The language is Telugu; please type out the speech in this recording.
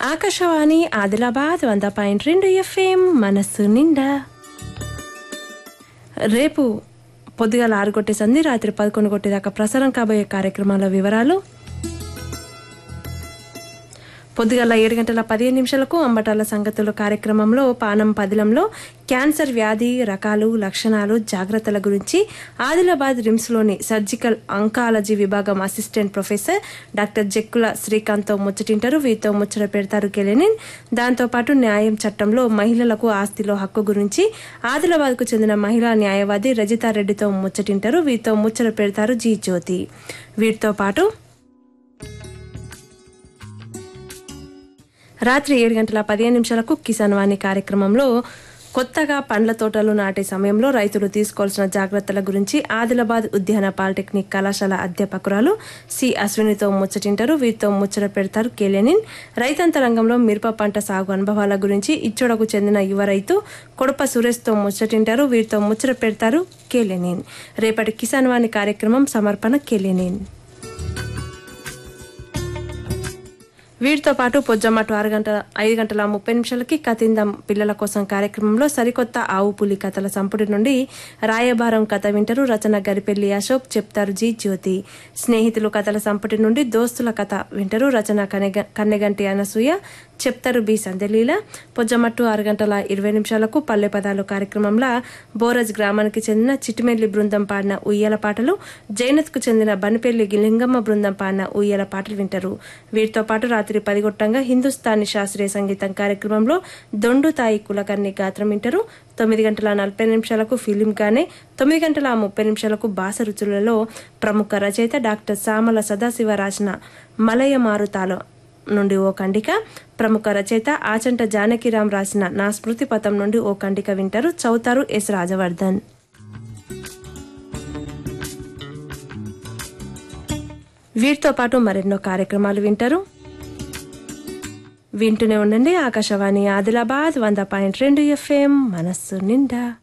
ఆకాశవాణి ఆదిలాబాద్ వంద పాయింట్ రెండు ఎఫ్ఎం మనస్సు నిండా రేపు పొద్దుగాల ఆరు కొట్టే సంధి రాత్రి పదకొండు కొట్టేదాకా ప్రసారం కాబోయే కార్యక్రమాల వివరాలు పొద్దుగల ఏడు గంటల పదిహేను నిమిషాలకు అంబటాల సంగతులు కార్యక్రమంలో పానం పదిలంలో క్యాన్సర్ వ్యాధి రకాలు లక్షణాలు జాగ్రత్తల గురించి ఆదిలాబాద్ రిమ్స్లోని సర్జికల్ అంకాలజీ విభాగం అసిస్టెంట్ ప్రొఫెసర్ డాక్టర్ జక్కుల శ్రీకాంత్తో ముచ్చటింటారు వీరితో ముచ్చట పెడతారు కెలెనిన్ దాంతోపాటు న్యాయం చట్టంలో మహిళలకు ఆస్తిలో హక్కు గురించి ఆదిలాబాద్కు చెందిన మహిళా న్యాయవాది రజితారెడ్డితో ముచ్చటింటారు వీరితో ముచ్చట పెడతారు జీ జ్యోతి వీటితో పాటు రాత్రి ఏడు గంటల పదిహేను నిమిషాలకు కిసాన్ వాణి కార్యక్రమంలో కొత్తగా పండ్ల తోటలు నాటే సమయంలో రైతులు తీసుకోవాల్సిన జాగ్రత్తల గురించి ఆదిలాబాద్ ఉద్యాన పాలిటెక్నిక్ కళాశాల అధ్యాపకురాలు సి అశ్వినితో ముచ్చటింటారు వీరితో ముచ్చట పెడతారు కేలెనిన్ రైతాంత రంగంలో మిరప పంట సాగు అనుభవాల గురించి ఇచ్చోడకు చెందిన యువ రైతు కొడప సురేష్తో ముచ్చటింటారు వీరితో ముచ్చట పెడతారు కేలెనిన్ రేపటి కిసాన్ వాణి కార్యక్రమం సమర్పణ కేలెనిన్ వీటితో పాటు పొజ్జమ్మటు ఆరు గంటల ఐదు గంటల ముప్పై నిమిషాలకి కతిందం పిల్లల కోసం కార్యక్రమంలో సరికొత్త ఆవు పులి కథల సంపుటి నుండి రాయబారం కథ వింటారు రచన గరిపెల్లి అశోక్ చెప్తారు జీ జ్యోతి స్నేహితులు కథల సంపుటి నుండి దోస్తుల కథ వింటారు రచన కనెగ కన్నెగంటి అనసూయ చెప్తారు బి సందెలీల పొజ్జమట్టు ఆరు గంటల ఇరవై నిమిషాలకు పల్లె పదాలు కార్యక్రమంలో బోరజ్ గ్రామానికి చెందిన చిటిమెల్లి బృందం పాడిన ఉయ్యాల పాటలు జైనత్కు చెందిన బనిపెల్లి లింగమ్మ బృందం పాడిన ఉయ్యాల పాటలు వింటారు వీరితో పాటు రాత్రి పదిగొట్టంగా హిందుస్థానీ శాస్త్రీయ సంగీతం కార్యక్రమంలో దొండు తాయి కులకర్ణి గాత్రం వింటారు తొమ్మిది గంటల నలభై నిమిషాలకు ఫిలిం గానే తొమ్మిది గంటల ముప్పై నిమిషాలకు బాస రుచులలో ప్రముఖ రచయిత డాక్టర్ సామల సదాశివ రాసిన మలయ మారుతాలో నుండి ఓ ఖండిక ప్రముఖ రచయిత ఆచంట జానకిరాం రాసిన నా స్మృతి పథం నుండి ఓ ఖండిక వింటారు చౌతారు ఎస్ రాజవర్ధన్ వీటితో పాటు మరెన్నో కార్యక్రమాలు వింటారు వింటూనే ఉండండి ఆకాశవాణి ఆదిలాబాద్ వంద పాయింట్ రెండు ఎఫ్ఎం మనస్సు నిండా